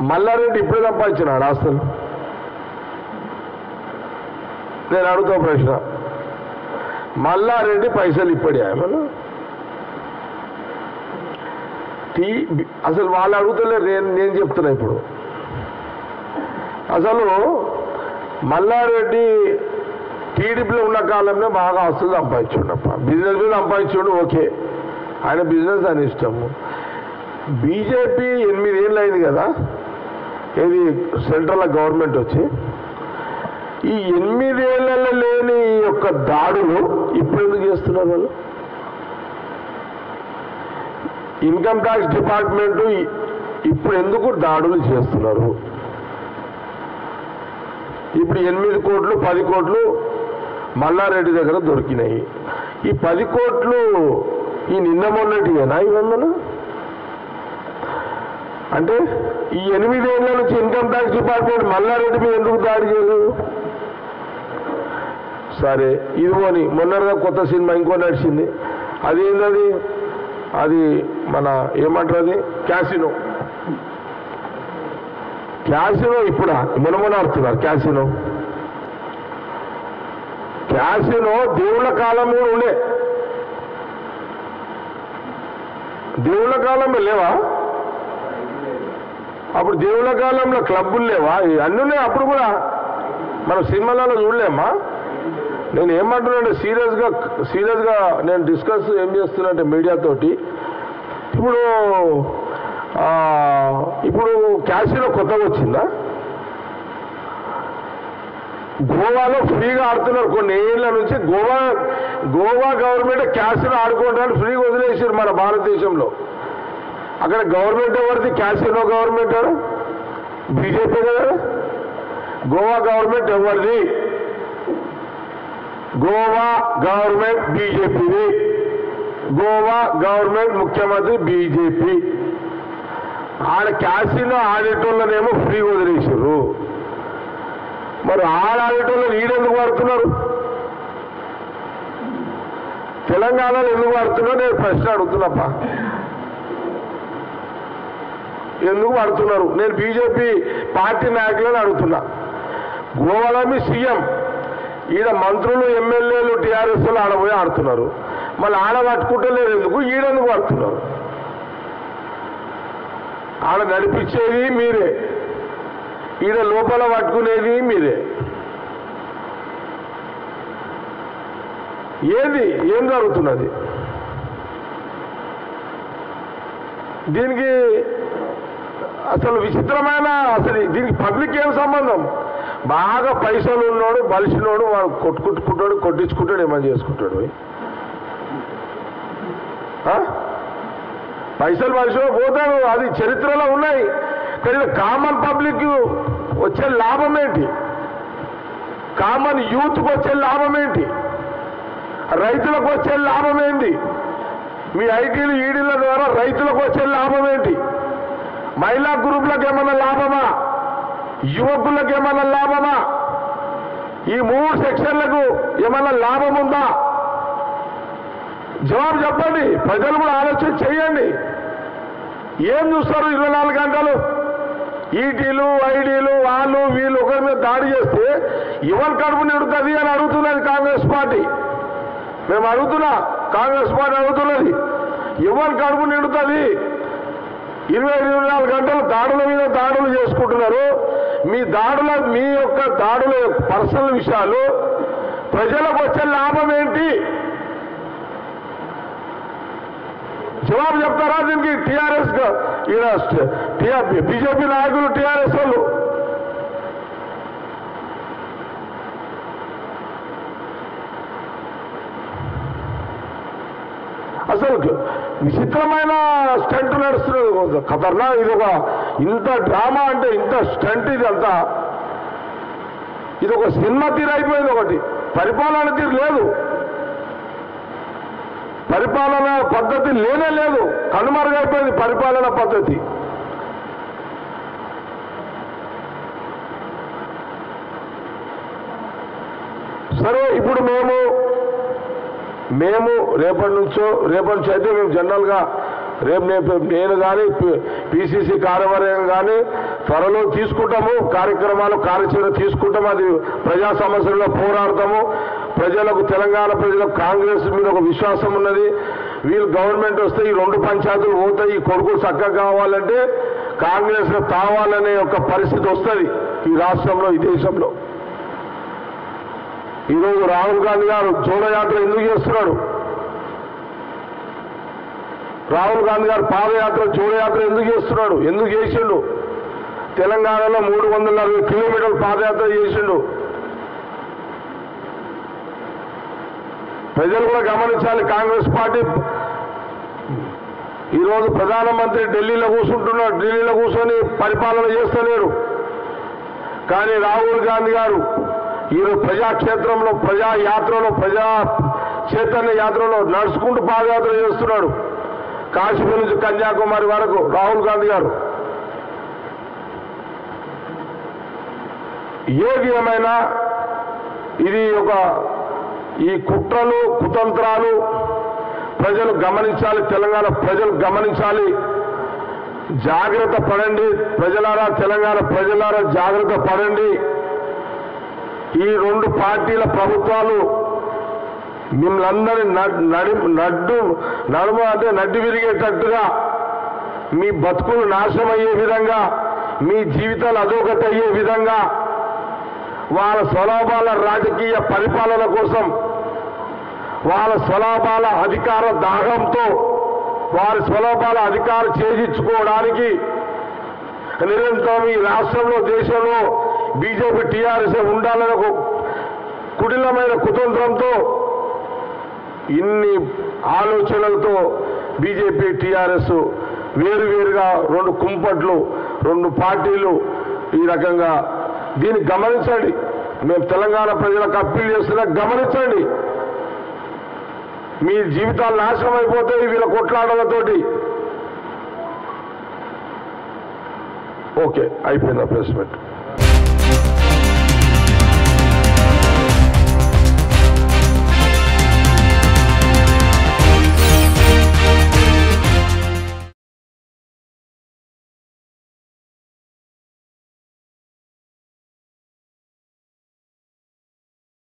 మల్లారెడ్డి ఇప్పుడే సంపాదించినాడు ఆస్తులు నేను అడుగుతా ప్రశ్న మల్లారెడ్డి పైసలు ఇప్పటి ఏమన్నా టీ అసలు వాళ్ళు అడుగుతలేరు నేను నేను చెప్తున్నా ఇప్పుడు అసలు మల్లారెడ్డి టీడీపీలో ఉన్న కాలంలో బాగా ఆస్తులు సంపాదించుండప్ప బిజినెస్ మీద సంపాదించుండు ఓకే ఆయన బిజినెస్ అని ఇష్టము బీజేపీ ఎనిమిదేళ్ళు అయింది కదా ఇది సెంట్రల్ గవర్నమెంట్ వచ్చి ఈ ఎనిమిదేళ్లలో లేని ఈ యొక్క దాడులు ఇప్పుడు ఎందుకు చేస్తున్నారు వాళ్ళు ఇన్కమ్ ట్యాక్స్ డిపార్ట్మెంట్ ఇప్పుడు ఎందుకు దాడులు చేస్తున్నారు ఇప్పుడు ఎనిమిది కోట్లు పది కోట్లు మల్లారెడ్డి దగ్గర దొరికినాయి ఈ పది కోట్లు ఈ నిన్న మొన్నటివేనా ఇవన్నీ అంటే ఈ ఎనిమిదేళ్ల నుంచి ఇన్కమ్ ట్యాక్స్ డిపార్ట్మెంట్ మల్లారెడ్డి మీద ఎందుకు దాడి చేయలేదు సరే ఇది పోని మొన్నటిగా కొత్త సినిమా ఇంకో నడిచింది అది ఏంటది అది మన ఏమంటారు అది క్యాసినో క్యాసినో ఇప్పుడా మొన్న మొన్న ఆడుతున్నారు క్యాసినో క్యాసినో దేవుళ్ళ కాలం కూడా ఉండే దేవుళ్ళ కాలంలో లేవా అప్పుడు దేవుళ్ళ కాలంలో క్లబ్బులు లేవా ఇవి అన్నీ ఉన్నాయి అప్పుడు కూడా మనం సినిమాలలో చూడలేమా నేను ఏమంటున్నానంటే సీరియస్గా సీరియస్గా నేను డిస్కస్ ఏం చేస్తున్నా మీడియాతోటి ఇప్పుడు ఆ, ఇప్పుడు క్యాసినో కొత్తగా వచ్చిందా గోవాలో ఫ్రీగా ఆడుతున్నారు కొన్ని ఏళ్ళ నుంచి గోవా గోవా గవర్నమెంట్ క్యాసినో ఆడుకోవడానికి ఫ్రీగా వదిలేసారు మన భారతదేశంలో అక్కడ గవర్నమెంట్ ఎవరిది క్యాసినో గవర్నమెంట్ బీజేపీ కదా గోవా గవర్నమెంట్ ఎవరిది గోవా గవర్నమెంట్ బీజేపీది గోవా గవర్నమెంట్ ముఖ్యమంత్రి బీజేపీ ఆడ క్యాసినో ఆడేటోళ్ళనేమో ఫ్రీ వదిలేసారు మరి ఆడ ఆడేటోళ్ళని ఈడెందుకు వాడుతున్నారు తెలంగాణలో ఎందుకు వాడుతున్నారు నేను ప్రశ్న అడుగుతున్నప్ప ఎందుకు వాడుతున్నారు నేను బీజేపీ పార్టీ నాయకులను అడుగుతున్నా గోవాలో మీ సీఎం ఈడ మంత్రులు ఎమ్మెల్యేలు టీఆర్ఎస్ ఆడపోయి ఆడుతున్నారు మళ్ళీ ఆడ పట్టుకుంటలేరు ఎందుకు ఈడెందుకు పడుతున్నారు ఆడ నడిపించేది మీరే ఈడ లోపల పట్టుకునేది మీరే ఏది ఏం జరుగుతున్నది దీనికి అసలు విచిత్రమైన అసలు దీనికి పబ్లిక్ ఏం సంబంధం బాగా పైసలు ఉన్నోడు బలిసినోడు వాడు కొట్టుకుంటుకుంటాడు కొట్టించుకుంటాడు ఏమని చేసుకుంటాడు ఆ? పైసలు బలిసినోడు పోతాడు అది చరిత్రలో ఉన్నాయి కానీ కామన్ పబ్లిక్ వచ్చే లాభం ఏంటి కామన్ యూత్కి వచ్చే లాభం ఏంటి రైతులకు వచ్చే లాభం ఏంటి మీ ఐటీలు ఈడీల ద్వారా రైతులకు వచ్చే లాభం ఏంటి మహిళా గ్రూపులకు ఏమన్నా లాభమా యువకులకు ఏమన్నా లాభమా ఈ మూడు సెక్షన్లకు ఏమన్నా లాభం ఉందా జవాబు చెప్పండి ప్రజలు కూడా ఆలోచన చేయండి ఏం చూస్తారు ఇరవై నాలుగు గంటలు ఈటీలు ఐడీలు వాళ్ళు వీళ్ళు ఒకరి మీద దాడి చేస్తే ఎవరి కడుపు నిడుతుంది అని అడుగుతున్నది కాంగ్రెస్ పార్టీ మేము అడుగుతున్నా కాంగ్రెస్ పార్టీ అడుగుతున్నది ఎవరి కడుపు నిండుతుంది ఇరవై ఇరవై నాలుగు గంటలు దాడుల మీద దాడులు చేసుకుంటున్నారు మీ దాడుల మీ యొక్క దాడుల యొక్క పర్సనల్ విషయాలు ప్రజలకు వచ్చే లాభం ఏంటి జవాబు చెప్తారా దీనికి టీఆర్ఎస్ బీజేపీ నాయకులు టీఆర్ఎస్ వాళ్ళు అసలు విచిత్రమైన స్టంట్ నడుస్తున్నది ఖతర్నా ఇది ఒక ఇంత డ్రామా అంటే ఇంత స్టంట్ ఇది అంతా ఇది ఒక సినిమా తీరు అయిపోయింది ఒకటి పరిపాలన తీరు లేదు పరిపాలన పద్ధతి లేనే లేదు కనుమరుగైపోయింది పరిపాలన పద్ధతి సరే ఇప్పుడు మేము మేము రేపటి నుంచో రేపటి నుంచి అయితే మేము జనరల్గా రేపు నేను నేను కానీ పిసిసి కార్యవర్గం కానీ త్వరలో తీసుకుంటాము కార్యక్రమాలు కార్యాచరణ తీసుకుంటాము అది ప్రజా సమస్యల్లో పోరాడతాము ప్రజలకు తెలంగాణ ప్రజలకు కాంగ్రెస్ మీద ఒక విశ్వాసం ఉన్నది వీళ్ళు గవర్నమెంట్ వస్తే ఈ రెండు పంచాయతీలు పోతాయి ఈ కొడుకులు చక్కగా కావాలంటే కాంగ్రెస్ తావాలనే ఒక పరిస్థితి వస్తుంది ఈ రాష్ట్రంలో ఈ దేశంలో ఈరోజు రాహుల్ గాంధీ గారు జోడయాత్ర ఎందుకు చేస్తున్నాడు రాహుల్ గాంధీ గారు పాదయాత్ర జోడయాత్ర ఎందుకు చేస్తున్నాడు ఎందుకు చేసిండు తెలంగాణలో మూడు వందల అరవై కిలోమీటర్లు పాదయాత్ర చేసిండు ప్రజలు కూడా గమనించాలి కాంగ్రెస్ పార్టీ ఈరోజు ప్రధానమంత్రి ఢిల్లీలో కూర్చుంటున్నాడు ఢిల్లీలో కూర్చొని పరిపాలన చేస్తలేరు కానీ రాహుల్ గాంధీ గారు ఈరోజు ప్రజాక్షేత్రంలో ప్రజా యాత్రలో ప్రజా చైతన్య యాత్రలో నడుచుకుంటూ పాదయాత్ర చేస్తున్నాడు కాశ్మీర్ నుంచి కన్యాకుమారి వరకు రాహుల్ గాంధీ గారు ఏది ఏమైనా ఇది ఒక ఈ కుట్రలు కుతంత్రాలు ప్రజలు గమనించాలి తెలంగాణ ప్రజలు గమనించాలి జాగ్రత్త పడండి ప్రజలారా తెలంగాణ ప్రజలారా జాగ్రత్త పడండి ఈ రెండు పార్టీల ప్రభుత్వాలు మిమ్మల్ని అందరినీ నడి నడ్డు నడుమ అంటే నడ్డి విరిగేటట్టుగా మీ బతుకులు నాశనం అయ్యే విధంగా మీ జీవితాలు అధోగతి అయ్యే విధంగా వాళ్ళ స్వలాభాల రాజకీయ పరిపాలన కోసం వాళ్ళ స్వలాభాల అధికార దాహంతో వారి స్వలాభాల అధికారం చేజించుకోవడానికి నిరంతరం ఈ రాష్ట్రంలో దేశంలో బీజేపీ టీఆర్ఎస్ ఉండాలనే ఒక కుటిలమైన కుతంత్రంతో ఇన్ని ఆలోచనలతో బీజేపీ టీఆర్ఎస్ వేరువేరుగా రెండు కుంపట్లు రెండు పార్టీలు ఈ రకంగా దీన్ని గమనించండి మేము తెలంగాణ ప్రజలకు అప్పీల్ చేస్తున్నా గమనించండి మీ జీవితాలు నాశనం అయిపోతాయి వీళ్ళ కొట్లాటలతోటి ఓకే అయిపోయింది ప్రెస్ మీట్